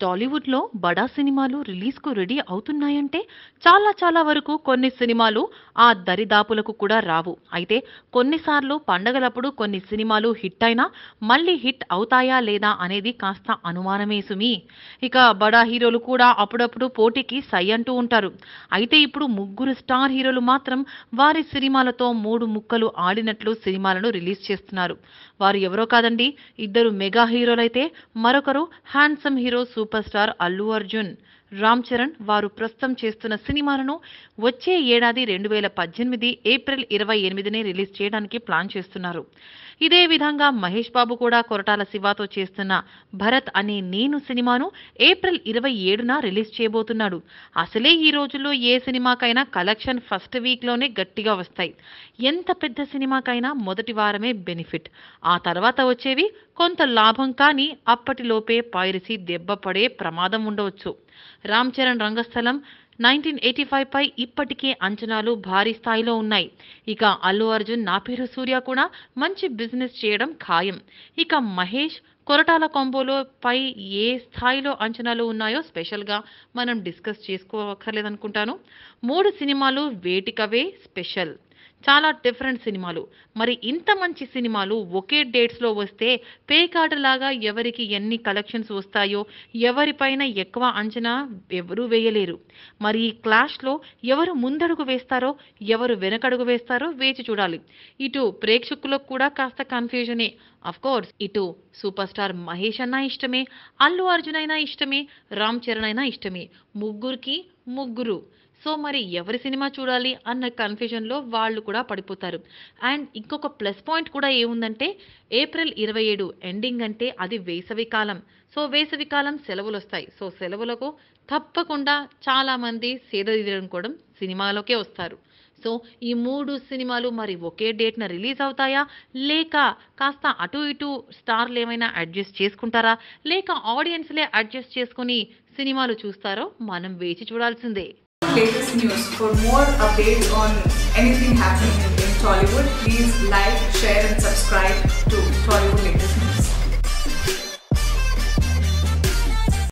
టాలీవుడ్‌లో బడా సినిమాలు రిలీజ్‌కు రెడీ అవుతున్నాయంటే చాలా చాలా వరకు కొన్ని సినిమాలు ఆ దరిదాపులకు కూడా రావు. అయితే కొన్నిసార్లు పండగలప్పుడు కొన్ని సినిమాలు హిట్ అయినా మళ్ళీ హిట్ అవుతాయా లేదా అనేది కాస్త అనుమానమే సుమీ. ఇక బడా హీరోలు కూడా అప్పుడప్పుడు పోటీకి సై అంటూ ఉంటారు. అయితే ఇప్పుడు ముగ్గురు స్టార్ హీరోలు మాత్రం వారి సినిమాలతో మూడు ముక్కలు ఆడినట్లు సినిమాలను రిలీజ్ చేస్తున్నారు. వారు ఎవరో కాదండి ఇద్దరు మెగా హీరోలైతే మరొకరు handsome hero super star Allu Arjun. Ram Charan వారు ప్రస్తుతం చేస్తున్న సినిమాలను వచ్చే ఏడాది 2018 ఏప్రిల్ 28నే రిలీజ్ చేయడానికి ప్లాన్ చేస్తున్నారు. ఇదే విధంగా మహేష్ బాబు కూడా కొరటాల శివతో చేస్తున్న భరత్ అనే నేను సినిమాను ఏప్రిల్ 27న రిలీజ్ చేయబోతున్నాడు. అసలే ఈ రోజుల్లో ఏ సినిమాకైనా కలెక్షన్ ఫస్ట్ వీక్‌లోనే గట్టిగా వస్తాయి. ఎంత పెద్ద సినిమాకైనా మొదటి వారమే బెనిఫిట్. ఆ తర్వాత వచ్చేవి కొంత లాభం కానీ అప్పటిలోపే పైరసీ దెబ్బ పడే ప్రమాదం ఉండవచ్చు. రామ్ చరణ్ రంగస్థలం 1985 పై ఇప్పటికే అంచనాలు భారీ స్థాయిలో ఉన్నాయి. ఇక అల్లు అర్జున్ నా పేరు సూర్య కూడా మంచి బిజినెస్ చేయడం ఖాయం. ఇక మహేష్ కొరటాల కాంబోలో పై ఏ స్థాయిలో అంచనాలు ఉన్నాయో స్పెషల్‌గా మనం డిస్కస్ చేసుకోవక్కర్లేదనుకుంటాను. మూడు సినిమాలు వేటికవే స్పెషల్. చాలా డిఫరెంట్ సినిమాలు. మరి ఇంత మంచి సినిమాలు ఒకే డేట్స్‌లో వస్తే పేకాటలాగా ఎవరికి ఎన్ని కలెక్షన్స్ వస్తాయో ఎవరిపైన ఎక్కువ అంచనా ఎవరూ వేయలేరు. మరి ఈ క్లాష్‌లో ఎవరు ముందడుగు వేస్తారో ఎవరు వెనకడుగు వేస్తారో వేచి చూడాలి. ఇటు ప్రేక్షకులకు కూడా కాస్త కన్‌ఫ్యూజనే. అఫ్‌కోర్స్ ఇటు సూపర్ స్టార్ మహేష్ అన్నా ఇష్టమే, అల్లు అర్జున్ అయినా ఇష్టమే, రామ్ చరణ్ అయినా ఇష్టమే. ముగ్గురికి ముగ్గురు. సో మరి ఎవరి సినిమా చూడాలి అన్న కన్‌ఫ్యూజన్‌లో వాళ్ళు కూడా పడిపోతారు. అండ్ ఇంకొక ప్లస్ పాయింట్ కూడా ఏముందంటే ఏప్రిల్ 27 ఎండింగ్ అంటే అది వేసవి కాలం. సో వేసవి కాలం సెలవులొస్తాయి. సో సెలవులకు తప్పకుండా చాలామంది సేదతీరనుకోవడం సినిమాలోకే వస్తారు. సో ఈ మూడు సినిమాలు మరి ఒకే డేట్‌న రిలీజ్ అవుతాయా? లేక కాస్త అటు ఇటు స్టార్‌లేమైనా అడ్జస్ట్ చేసుకుంటారా? లేక ఆడియన్స్‌లే అడ్జస్ట్ చేసుకొని సినిమాలు చూస్తారో మనం వేచి చూడాల్సిందే. latest news. For more updates on anything happening in, in Tollywood, please like, share, and subscribe to Tollywood Latest News.